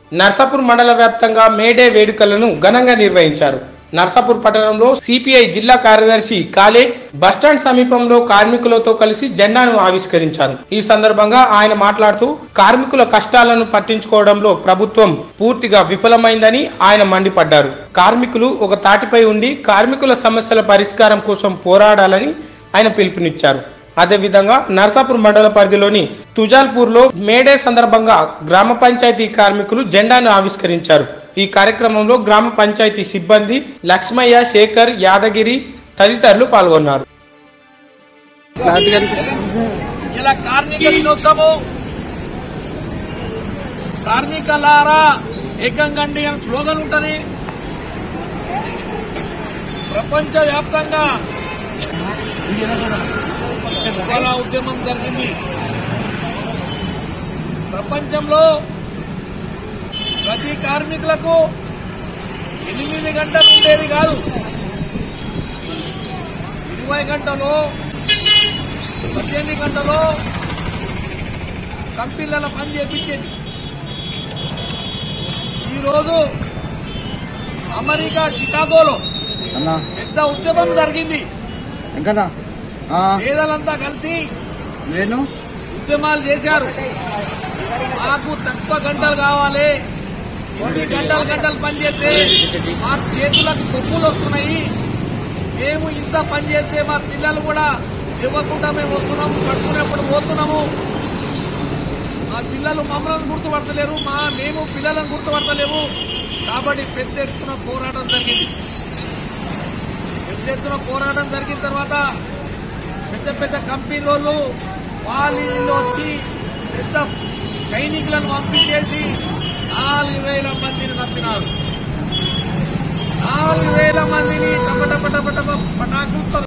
నర్సాపూర్ మండల వ్యాప్తంగా మేడే వేడుకలను ఘనంగా నిర్వహించారు నర్సాపూర్ పట్టణంలో సిపిఐ జిల్లా కార్యదర్శి కాలే బస్టాండ్ సమీపంలో కార్మికులతో కలిసి జెండాను ఆవిష్కరించారు ఈ సందర్భంగా ఆయన మాట్లాడుతూ కార్మికుల కష్టాలను పట్టించుకోవడంలో ప్రభుత్వం పూర్తిగా విఫలమైందని ఆయన మండిపడ్డారు కార్మికులు ఒక తాటిపై ఉండి కార్మికుల సమస్యల పరిష్కారం కోసం పోరాడాలని ఆయన పిలుపునిచ్చారు అదేవిధంగా నర్సాపూర్ మండల పరిధిలోని తుజాల్పూర్లో మేడే సందర్భంగా గ్రామ పంచాయతీ కార్మికులు జెండాను ఆవిష్కరించారు ఈ కార్యక్రమంలో గ్రామ పంచాయతీ సిబ్బంది లక్ష్మయ్య శేఖర్ యాదగిరి తదితరులు పాల్గొన్నారు ఇలా కార్మిక దినోత్సవం కార్మికులారా ఏకంగండి అని స్లోగన్ ఉంటది ప్రపంచ వ్యాప్తంగా చాలా ఉద్యమం జరిగింది ప్రపంచంలో ప్రతి కార్మికులకు ఎనిమిది గంటలు ఉండేది కాదు ఇరవై గంటలు పద్దెనిమిది గంటలు కంపెనీలలో పని చేపించేది ఈరోజు అమెరికా షికాగోలో అన్నా పెద్ద ఉద్యమం జరిగింది ఇంకనా ఆ, పేదలంతా కలిసి నేను ఉద్యమాలు చేశారు మాకు తక్కువ గంటలు కావాలి కొన్ని గంటలు గంటలు పని చేస్తే మా చేతులకు కొప్పులు వస్తున్నాయి మేము ఇంత పని చేస్తే మా పిల్లలు కూడా ఇవ్వకుండా మేము వస్తున్నాము పడుకునేప్పుడు పోతున్నాము మా పిల్లలు మమ్మల్ని గుర్తుపడతలేరు మా మేము పిల్లలను గుర్తుపడతలేము కాబట్టి పెద్ద ఎత్తున పోరాటం జరిగింది పెద్ద ఎత్తున పోరాటం జరిగిన తర్వాత పెద్ద పెద్ద కంపెనీ వాళ్ళు వాళ్ళు వచ్చి పెద్ద సైనికులను పంపించేసి నాలుగు వేల మందిని పంపినారు నాలుగు వేల మందిని టప టప టప టప పటాకులతో